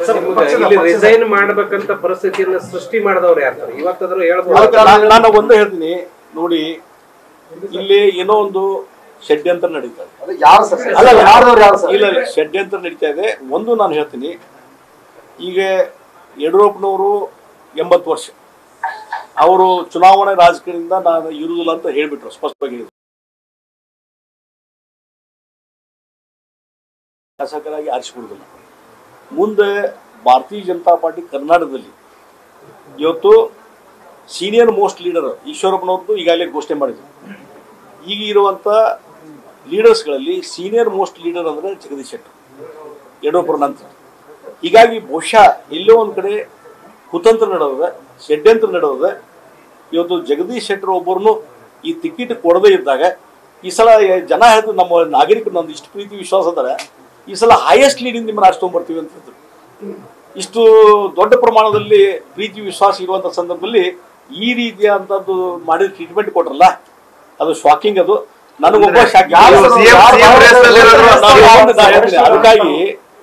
ಇಲ್ಲಿ ರಿಸೈನ್ ಮಾಡ್ಬೇಕಂತ ಪರಿಸ್ಥಿತಿಯನ್ನ ಸೃಷ್ಟಿ ಮಾಡಿದವ್ರು ಯಾರು ಸರ್ ಇವತ್ತಾದ್ರೂ ಹೇಳ್ಬೋದು ಅದಕ್ಕೆ ನಾನು- ನಾನು ಒಂದು ಹೇಳ್ತೀನಿ ನೋಡಿ ಇಲ್ಲಿ ಏನೋ ಒಂದು ಷಡ್ಯಂತ್ರ ನಡೀತಾ ಇದೆ ಅದು ಯಾರು ಸರ್ ಅಲ್ಲ, ಅಲ್ಲ. ಯಾರ್ದವ್ರು ಯಾರು ಸರ್ ಇಲ್ಲ ಇಲ್ಲ ಷಡ್ಯಂತ್ರ ನಡೀತಾ ಇದೆ ಒಂದು ನಾನು ಹೇಳ್ತೀನಿ ಈಗ ಯಡಿಯೂರಪ್ಪನವರು ಎಂಬತ್ತು ವರ್ಷ ಅವರು ಚುನಾವಣೆ ರಾಜಕೀಯದಿಂದ ನಾನು ಇರುವುದಿಲ್ಲ ಅಂತ ಹೇಳ್ಬಿಟ್ರು ಸ್ಪಷ್ಟವಾಗಿ ಹೇಳಿದ್ರು ಶಾಸಕರಾಗಿ ಆರಿಸಿಬಿಡುದಿಲ್ಲ ಮುಂದೆ ಭಾರತೀಯ ಜನತಾ ಪಾರ್ಟಿ ಕರ್ನಾಟಕದಲ್ಲಿ ಇವತ್ತು ಸೀನಿಯರ್ ಮೋಸ್ಟ್ ಲೀಡರ್ ಈಶ್ವರಪ್ಪನವ್ರದ್ದು ಈಗಾಗಲೇ ಘೋಷಣೆ ಮಾಡಿದ್ರು ಈಗ ಇರುವಂಥ ಲೀಡರ್ಸ್ಗಳಲ್ಲಿ ಸೀನಿಯರ್ ಮೋಸ್ಟ್ ಲೀಡರ್ ಅಂದರೆ ಜಗದೀಶ್ ಶೆಟ್ಟರ್ ಯಡಿಯೂರಪ್ಪರ ನಂತರ ಹೀಗಾಗಿ ಬಹುಶಃ ಎಲ್ಲೋ ಒಂದು ಕಡೆ ಕುತಂತ್ರ ನಡೆದಿದೆ ಷಡ್ಯಂತ್ರ ನಡೆದಿದೆ ಇವತ್ತು ಜಗದೀಶ್ ಶೆಟ್ಟರ್ ಒಬ್ಬರನ್ನು ಈ ಟಿಕೆಟ್ ಕೊಡದೇ ಇದ್ದಾಗ ಈ ಸಲ ಜನ ಹೇಳಿದ್ರು ನಮ್ಮ ನಾಗರಿಕರು ನಮ್ದು ಇಷ್ಟು ಪ್ರೀತಿ ವಿಶ್ವಾಸ ಅದಾರೆ ಈ ಸಲ ಹೈಯೆಸ್ಟ್ ಲೀಡಿಂಗ್ ನಿಮ್ಮನ್ನ ಆರಿಸ್ಕೊಂಡ್ಬರ್ತೀವಿ ಅಂತ ಹೇಳಿದ್ರು ಇಷ್ಟು ದೊಡ್ಡ ಪ್ರಮಾಣದಲ್ಲಿ ಪ್ರೀತಿ ವಿಶ್ವಾಸ ಇರುವಂತ ಸಂದರ್ಭದಲ್ಲಿ ಈ ರೀತಿಯಾದಂಥದ್ದು ಮಾಡಿದ ಟ್ರೀಟ್ಮೆಂಟ್ ಕೊಟ್ರಲ್ಲ ಅದು ಶಾಕಿಂಗ್ ಅದು ನನಗೊಬ್ಬ ಶಾಕಿಂಗ್ ಯಾರು ಸರ್? CM CM race ನಲ್ಲಿ ಇರೋದು ಅಷ್ಟೇ. ಅದಕ್ಕಾಗಿ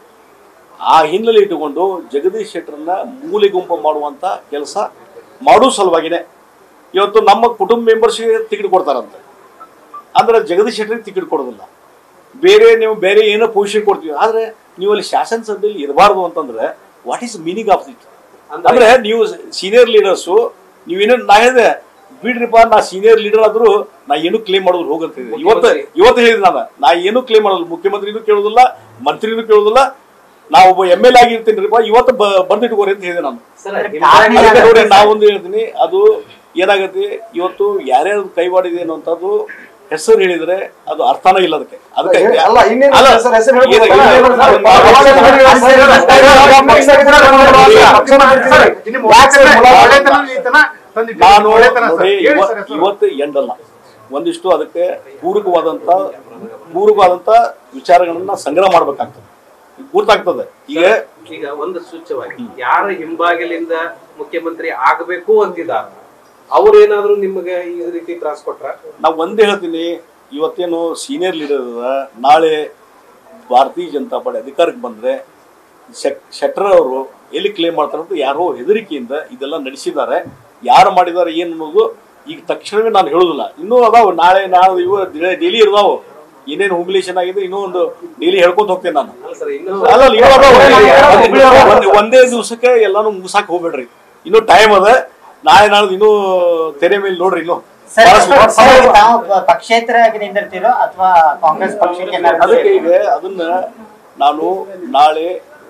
ಆ ಹಿನ್ನೆಲೆ ಇಟ್ಟುಕೊಂಡು ಜಗದೀಶ್ ಶೆಟ್ಟರನ್ನ ಮೂಲೆ ಗುಂಪು ಮಾಡುವಂತ ಕೆಲಸ ಮಾಡೋ ಸಲುವಾಗಿನೇ ಇವತ್ತು ನಮ್ಮ ಕುಟುಂಬ ಮೆಂಬರ್ಸ್ಗೆ ಟಿಕೆಟ್ ಕೊಡ್ತಾರಂತೆ ಅಂದ್ರೆ ಜಗದೀಶ್ ಶೆಟ್ಟರಿಗೆ ಟಿಕೆಟ್ ಕೊಡೋದಿಲ್ಲ ಬೇರೆ ನೀವು ಬೇರೆ ಏನೋ ಪೊಸಿಷನ್ ಕೊಡ್ತೀವಿ ಆದ್ರೆ ನೀವು ಅಲ್ಲಿ ಶಾಸನಸಭೆಯಲ್ಲಿ ಇರಬಾರ್ದು ಅಂತಂದ್ರೆ what is meaning of it ಅಂದ್ರೆ ನೀವು ಸೀನಿಯರ್ ಲೀಡರ್ಸು ನೀವೇನೋ ನಾ ಹೇಳಿದೆ ಬಿಡ್ರಿಪ್ಪ ನಾ ಸೀನಿಯರ್ ಲೀಡರ್ ಆದ್ರೂ ನಾ ಏನು ಕ್ಲೇಮ್ ಮಾಡೋದು ಹೋಗಂತ ಹೇಳಿದೆ ಇವತ್ತು ಇವತ್ತು ಹೇಳಿದೆ ನಾನು ನಾ ಏನು ಕ್ಲೇಮ್ ಮಾಡೋದು ಮುಖ್ಯಮಂತ್ರಿನೂ ಕೇಳೋದಿಲ್ಲ ಮಂತ್ರಿನೂ ಕೇಳೋದಿಲ್ಲ ನಾ ಒಬ್ಬ ಎಮ್ ಎಲ್ ಆಗಿರ್ತೀನಿ ರೀಪ ಇವತ್ತು ಬ- ಬಂದಿಟ್ಕೋರಿ ಅಂತ ಹೇಳಿದೆ ನಾನು ಸರ್ ಅದಕ್ಕೆ ನೋಡಿ ನಾವೊಂದು ಹೇಳ್ತೀನಿ ಅದು ಏನಾಗತ್ತೆ ಇವತ್ತು ಯಾರ್ಯಾರು ಕೈವಾಡಿದೆ ಅನ್ನುವಂಥದ್ದು ಹೆಸರು ಹೇಳಿದ್ರೆ ಅದು ಅರ್ಥನೇ ಇಲ್ಲ ಅದಕ್ಕೆ ಅದಕ್ಕೆ ಅಲ್ಲ, ಇನ್ನೇನು ಅಲ್ಲ, ಸರ್ ಹೆಸರು ಇದು- ಹೇಳ್ಬೋದಲ್ಲ? ಇದು- ಅವಾಗ ನೋಡಿ ಸರ್, ಸರ್, ಪಕ್ಷ ಆಗಿದ್ರೆ ಪಕ್ಷ ಮಾಡ್ತೀವಿ ಸರ್. ಯಾಕೆ ಸರ್ ಮುಲಾಜಿಲ್ಲ? ನಾನು ನೋಡಿ ಇವ- ಇವತ್ತು ಎಂಡಲ್ಲ ಒಂದಿಷ್ಟು ಅದಕ್ಕೆ ಪೂರಕವಾದಂತ ಪೂರಕವಾದಂತ ವಿಚಾರಗಳನ್ನ ಸಂಗ್ರಹ ಮಾಡ್ಬೇಕಾಗ್ತದೆ ಗುರ್ತಾಗ್ತದೆ ಈಗ ಈಗ ಒಂದು ಸೂಚ್ಯವಾಗಿ ಯಾರ ಹಿಂಬಾಗಿಲಿಂದ ಮುಖ್ಯಮಂತ್ರಿ ಆಗಬೇಕು ಅಂತಿದಾರ ಅವ್ರೇನಾದ್ರೂ ನಿಮಗೆ ಈ ರೀತಿ ತ್ರಾಸ್ ಕೊಟ್ರ ನಾವು ಒಂದೇ ಹೇಳ್ತೀನಿ ಇವತ್ತೇನು ಸೀನಿಯರ್ ಲೀಡರ್ ಅದ ನಾಳೆ ಭಾರತೀಯ ಜನತಾ ಪಾರ್ಟಿ ಅಧಿಕಾರಕ್ಕೆ ಬಂದ್ರೆ ಶೆಟ್- ಶೆಟ್ಟರ್ ಅವರು ಎಲ್ಲಿ ಕ್ಲೇಮ್ ಮಾಡ್ತಾರೆ ಅಂತ ಯಾರೋ ಹೆದರಿಕೆಯಿಂದ ಇದೆಲ್ಲ ನಡೆಸಿದ್ದಾರೆ ಯಾರು ಮಾಡಿದ್ದಾರೆ ಏನು ಅನ್ನೋದು ಈಗ ತಕ್ಷಣವೇ ನಾನು ಹೇಳೋದಿಲ್ಲ ಇನ್ನೂ ಅದಾವ ನಾಳೆ ನಾಳೆ ಇವ ಡೈಲಿ ಇರ್ದಾವು ಏನೇನು ಹುಮಿಲೇಷನ್ ಆಗಿದೆ ಇನ್ನೂ ಒಂದು ಡೈಲಿ ಹೇಳ್ಕೊಂತ ಹೋಗ್ತೇನೆ ನಾನು ಅಲ್ಲ ಸರ್ ಇನ್ನು ಅಲ್ಲ ಅಲ್ಲ, ಇವಾಗ ಒಂದ್- ಒಂದ್- ಒಂದೇ ದಿವಸಕ್ಕೆ ಎಲ್ಲಾನು ಮುಗಿಸಾಕ್ ಹೋಗ್ಬೇಡ್ರಿ ಇನ್ನೂ ಟೈಮ್ ಅದ ನಾಳೆ ನಾಳೆ ಇನ್ನೂ ತೆರೆ ಮೇಲೆ ನೋಡ್ರಿ ಇನ್ನು ಸರ್ ಬಹಳಷ್ಟು- ಸರ್, ತಾವು ಪ- ಪಕ್ಷೇತರವಾಗಿ ನಿಂದಿರ್ತೀರೋ ಅಥವಾ ಕಾಂಗ್ರೆಸ್ ಪಕ್ಷಕ್ಕೆ ಏನಾದ್ರು- ಅದಕ್ಕೆ ಈಗ ಅದನ್ನ ನಾನು ನಾಳೆ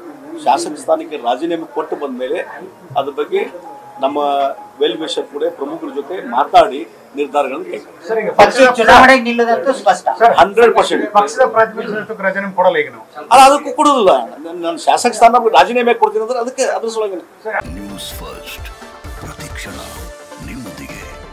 ಶಾಸಕ ಸ್ಥಾನಕ್ಕೆ ರಾಜೀನಾಮೆ ಕೊಟ್ಟು ಬಂದ ಮೇಲೆ ಅದ್ರ ಬಗ್ಗೆ ನಮ್ಮ ವೆಲ್ ವಿಷರ್ ಕೂಡ ಪ್ರಮುಖರ ಜೊತೆ ಮಾತಾಡಿ ನಿರ್ಧಾರಗಳನ್ನು ಕೈಗೊಳ್ಳಿ ಪಕ್ಷ ಚುನಾವಣೆಗೆ ನಿಲ್ಲುದಂತೂ ಸ್ಪಷ್ಟ ಹಂಡ್ರೆಡ್ ಪರ್ಸೆಂಟ್ ಪಕ್ಷದ ಪ್ರಾತಿನಿಧ್ಯಕ್ಕೆ ರಜನೆ ಕೊಡಲ್ಲ ಈಗ ನಾವು ಅಲ್ಲ ಅದಕ್ಕೂ ಕೊಡುದಿಲ್ಲ ನಾನು ಶಾಸಕ ಸ್ಥಾನ ರಾಜೀನಾಮೆ ಕೊಡ್ತೀನಿ ಅಂದ್ರೆ ಅದಕ್ಕೆ ಅದ್ರ ಸಲುವಾಗಿ ನ್ಯೂಸ್ ಫಸ್ಟ್ ಪ್ರತಿಕ್ಷಣ ನಿಮ್ಮೊಂದಿಗೆ